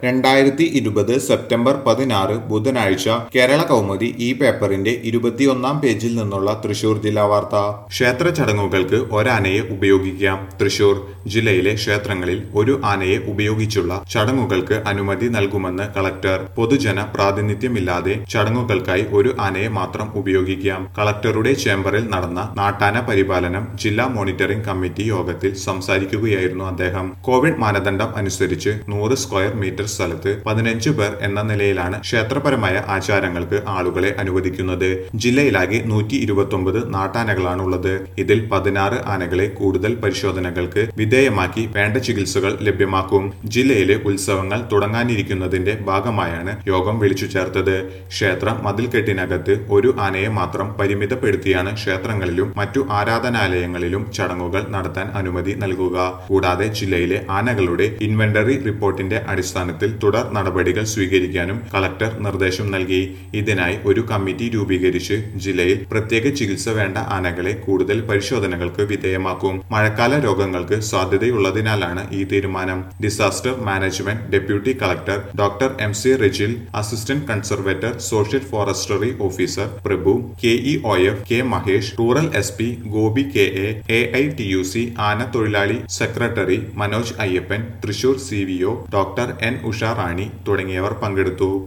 രണ്ടായിരത്തി ഇരുപത് സെപ്റ്റംബർ പതിനാറ് ബുധനാഴ്ച കേരള കൗമുദി ഈ പേപ്പറിന്റെ ഇരുപത്തിയൊന്നാം പേജിൽ നിന്നുള്ള തൃശൂർ ജില്ലാ വാർത്ത ക്ഷേത്ര ചടങ്ങുകൾക്ക് ഒരാനയെ ഉപയോഗിക്കാം തൃശൂർ ജില്ലയിലെ ക്ഷേത്രങ്ങളിൽ ഒരു ആനയെ ഉപയോഗിച്ചുള്ള ചടങ്ങുകൾക്ക് അനുമതി നൽകുമെന്ന് കളക്ടർ പൊതുജന പ്രാതിനിധ്യമില്ലാതെ ചടങ്ങുകൾക്കായി ഒരു ആനയെ മാത്രം ഉപയോഗിക്കാം കളക്ടറുടെ ചേംബറിൽ നടന്ന നാട്ടാന പരിപാലനം ജില്ലാ മോണിറ്ററിംഗ് കമ്മിറ്റി യോഗത്തിൽ സംസാരിക്കുകയായിരുന്നു അദ്ദേഹം കോവിഡ് മാനദണ്ഡം അനുസരിച്ച് നൂറ് സ്ക്വയർ മീറ്റർ സ്ഥലത്ത് പതിനഞ്ച് പേർ എന്ന നിലയിലാണ് ക്ഷേത്രപരമായ ആചാരങ്ങൾക്ക് ആളുകളെ അനുവദിക്കുന്നത് ജില്ലയിലാകെ നൂറ്റി ഇരുപത്തി ഒമ്പത് നാട്ടാനകളാണുള്ളത് ഇതിൽ പതിനാറ് ആനകളെ കൂടുതൽ പരിശോധനകൾക്ക് വിധേയമാക്കി വേണ്ട ചികിത്സകൾ ലഭ്യമാക്കും ജില്ലയിലെ ഉത്സവങ്ങൾ തുടങ്ങാനിരിക്കുന്നതിന്റെ ഭാഗമായാണ് യോഗം വിളിച്ചു ചേർത്തത് ക്ഷേത്ര മതിൽക്കെട്ടിനകത്ത് ഒരു ആനയെ മാത്രം പരിമിതപ്പെടുത്തിയാണ് ക്ഷേത്രങ്ങളിലും മറ്റു ആരാധനാലയങ്ങളിലും ചടങ്ങുകൾ നടത്താൻ അനുമതി നൽകുക കൂടാതെ ജില്ലയിലെ ആനകളുടെ ഇൻവെന്ററി റിപ്പോർട്ടിന്റെ അടിസ്ഥാനത്തിൽ തുടർ നടപടികൾ സ്വീകരിക്കാനും കളക്ടർ നിർദ്ദേശം നൽകി ഇതിനായി ഒരു കമ്മിറ്റി രൂപീകരിച്ച് ജില്ലയിൽ പ്രത്യേക ചികിത്സ വേണ്ട ആനകളെ കൂടുതൽ പരിശോധനകൾക്ക് വിധേയമാക്കും മഴക്കാല രോഗങ്ങൾക്ക് സാധ്യതയുള്ളതിനാലാണ് ഈ തീരുമാനം disaster management deputy collector doctor M C Rejil assistant conservator social forestry officer Prabhu K E O F K Mahesh rural S P Gopi K A A I T U C ആന തൊഴിലാളി secretary Manoj Ayyappan Thrissur C V O doctor N Usha Rani തുടങ്ങിയവർ പങ്കെടുത്തു